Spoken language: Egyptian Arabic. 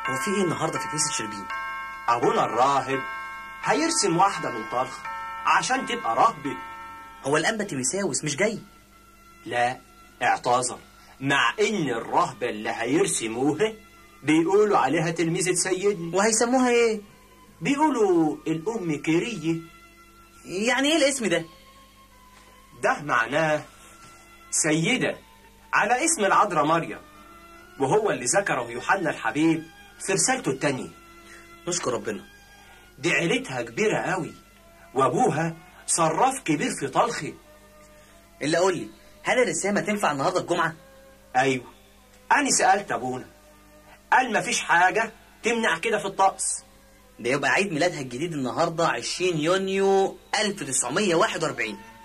هو في ايه النهارده في كنيسه شربين ابونا الراهب هيرسم واحدة من طلخ عشان تبقى راهبة هو الانبا تيميساوس مش جاي لا اعتذر مع ان الرهبة اللي هيرسموها بيقولوا عليها تلميذة سيدنا وهيسموها ايه بيقولوا الأم كيرية يعني ايه الاسم ده ده معناه سيدة على اسم العذراء مريم وهو اللي ذكره يوحنا الحبيب في رسالته التانية نشكر ربنا دي عيلتها كبيرة قوي وأبوها صراف كبير في طلخي اللي قول لي هل الرسامه تنفع النهارده الجمعه أيوة أنا سألت أبونا قال مفيش حاجة تمنع كده في الطقس ده يبقى عيد ميلادها الجديد النهارده 20 يونيو 1941